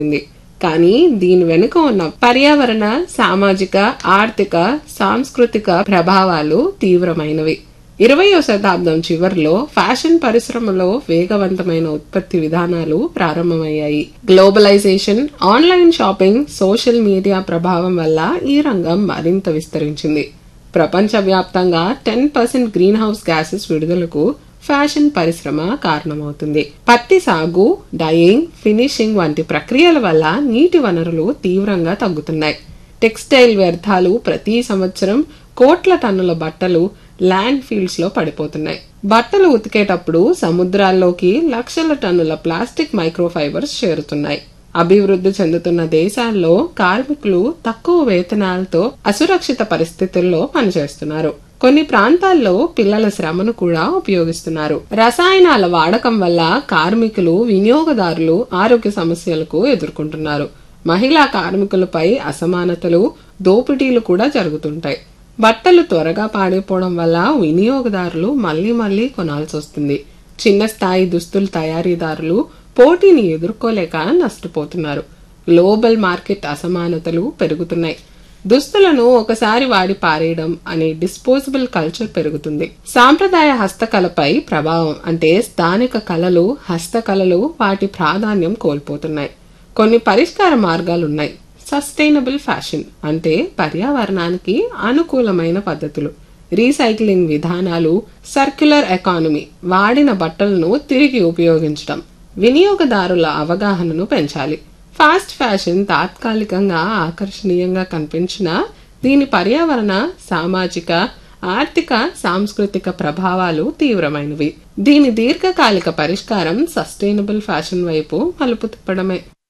ఉంది కానీ దీని వెనుక ఉన్న పర్యావరణ సామాజిక ఆర్థిక సాంస్కృతిక ప్రభావాలు తీవ్రమైనవి ఇరవయో శతాబ్దం చివరిలో ఫ్యాషన్ పరిశ్రమలో వేగవంతమైన ఉత్పత్తి విధానాలు ప్రారంభమయ్యాయి globalisation online shopping social media ప్రభావం వల్ల ఈ రంగం మరింత విస్తరించింది ప్రపంచవ్యాప్తంగా ten percent green house gases విడుదలకు ఫ్యాషన్ పరిశ్రమ కారణమవుతుంది పత్తి సాగు డయింగ్ ఫినిషింగ్ వంటి ప్రక్రియల వల్ల నీటి వనరులు తీవ్రంగా తగ్గుతున్నాయి టెక్స్టైల్ వ్యర్థాలు ప్రతి సంవత్సరం కోట్ల టన్నుల బట్టలు ల్యాండ్ ఫీల్డ్స్ లో పడిపోతున్నాయి బట్టలు ఉతికేటప్పుడు సముద్రాల్లోకి లక్షల టన్నుల ప్లాస్టిక్ మైక్రోఫైబర్స్ చేరుతున్నాయి అభివృద్ధి చెందుతున్న దేశాల్లో కార్మికులు తక్కువ వేతనాలతో అసురక్షిత పరిస్థితుల్లో పనిచేస్తున్నారు కొన్ని ప్రాంతాల్లో పిల్లల శ్రమను కూడా ఉపయోగిస్తున్నారు రసాయనాల వాడకం వల్ల కార్మికులు వినియోగదారులు ఆరోగ్య సమస్యలకు ఎదుర్కొంటున్నారు మహిళా కార్మికులపై అసమానతలు దోపిడీలు కూడా జరుగుతుంటాయి బట్టలు త్వరగా పాడైపోవడం వల్ల వినియోగదారులు మళ్లీ మళ్లీ కొనాల్సి వస్తుంది చిన్న స్థాయి దుస్తుల తయారీదారులు పోటీని ఎదుర్కోలేక నష్టపోతున్నారు గ్లోబల్ మార్కెట్ అసమానతలు పెరుగుతున్నాయి దుస్తులను ఒకసారి వాడి పారేయడం అనే డిస్పోజబుల్ కల్చర్ పెరుగుతుంది సాంప్రదాయ హస్తకళపై ప్రభావం అంటే స్థానిక కళలు హస్తకళలు వాటి ప్రాధాన్యం కోల్పోతున్నాయి కొన్ని పరిష్కార మార్గాలున్నాయి సస్టైనబుల్ ఫ్యాషన్ అంటే పర్యావరణానికి అనుకూలమైన పద్ధతులు రీసైక్లింగ్ విధానాలు సర్క్యులర్ ఎకానమీ వాడిన బట్టలను తిరిగి ఉపయోగించడం వినియోగదారుల అవగాహనను పెంచాలి ఫాస్ట్ ఫ్యాషన్ తాత్కాలికంగా ఆకర్షణీయంగా కనిపించినా దీని పర్యావరణ సామాజిక ఆర్థిక సాంస్కృతిక ప్రభావాలు తీవ్రమైనవి దీని దీర్ఘకాలిక పరిష్కారం సస్టైనబుల్ ఫ్యాషన్ వైపు మలుపు తిప్పడమే